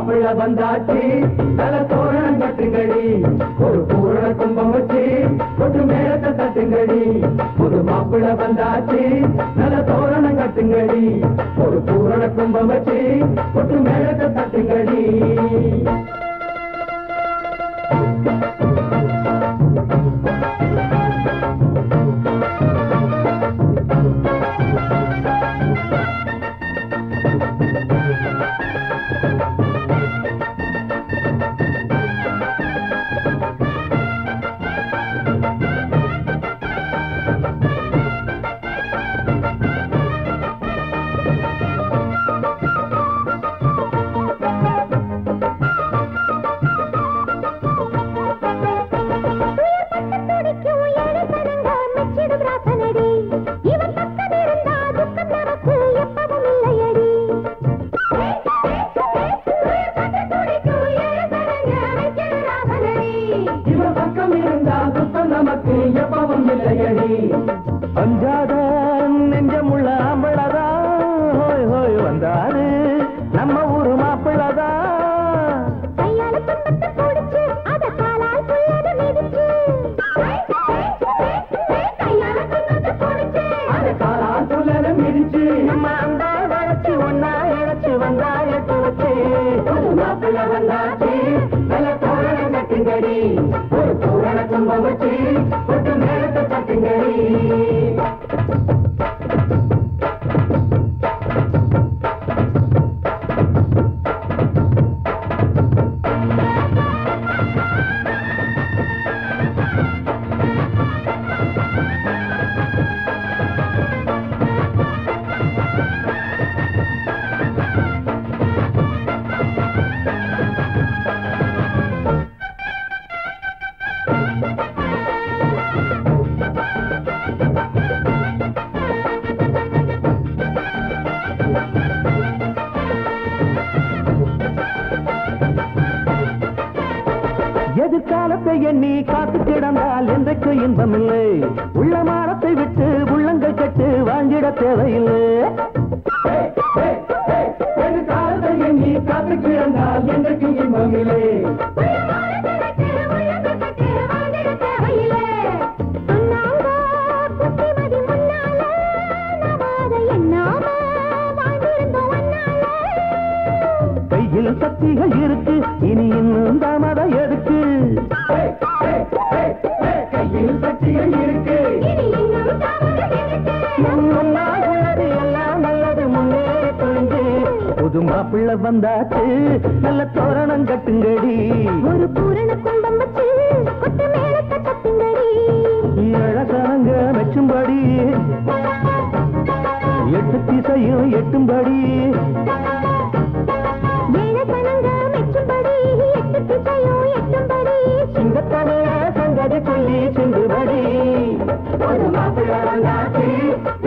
மாப்பிள்ள வந்தாச்சு நல்ல தோரணம் கட்டுங்கடி ஒரு பூரண கும்பம் வச்சு கொட்டு மேளத்தை தட்டுங்கடி புது மாப்பிள்ள வந்தாச்சு நல்ல தோரணம் கட்டுங்கடி ஒரு பூரண கும்பம் வச்சு கொட்டு மேளத்தை தட்டுங்கடி துடிக்கும் ஏழை சனங்க மெச்சிடும் ராசனடி இவன் பக்கம் இருந்தா துக்கம் நமக்கு எப்பவும் இல்லையடி துடிக்கும் ஏழை சனங்க மெச்சிடும் ராசனடி இவன் பக்கம் இருந்தா துக்கம் நமக்கு எப்பவும் இல்லையடி அஞ்சாத நெஞ்சமுள்ள ஆம்பளதா ஹோய் ஹோய் வந்தாரு நம்ம ஊரு மாப்பிள்ளதா கையால துன்பத்தை புடிச்சு அத காலால் புல்லத மிதிச்சு கையால துன்பத்தை புடிச்சு அந்த காலா சொல்லல மிதிச்சு நம்ம அந்த வளர்ச்சி ஒன்னா இழைச்சு வந்தா எட்டு வச்சு ஒரு மாப்பிள்ள வந்தாச்சு நல்ல தோரணம் கட்டுங்கடி ஒரு பூரண கும்பம் வச்சு கொட்டு மேளத்தை தட்டுங்கடி எதிர்காலத்தை எண்ணி காத்து கிடந்தால் என்றைக்கு இன்பமில்லை உள்ள மானத்தை விட்டு உள்ளங்கள் கட்டு வாங்கிட தேவையில்லை என் காலத்தை எண்ணி காத்து கிடந்தால் என்றைக்கு இன்பமில்லை கையில் சக்திகள் இருக்கு இனி இன்னும் தாமதம் எதுக்கு கையில் சக்திகள் இருக்கு நம் முன்னால் உள்ளது எல்லாம் நல்லது முன்னேறி துணிஞ்சு புது மாப்பிள்ளை வந்தாச்சு நல்ல தோரணம் கட்டுங்கடி ஒரு பூரண கும்பம் வச்சு கொட்டு மேலத்தை தட்டுங்கடி இழசனங்க மெச்சும்படி எட்டு திசையும் எட்டும்படி மேலசனங்க மெச்சும்படி எட்டு திசையும் எட்டும்படி சிங்கத்தமிழ சங்கதி சொல்லி சிந்துபடி ஒரு மாப்பிள்ள வந்தாச்சு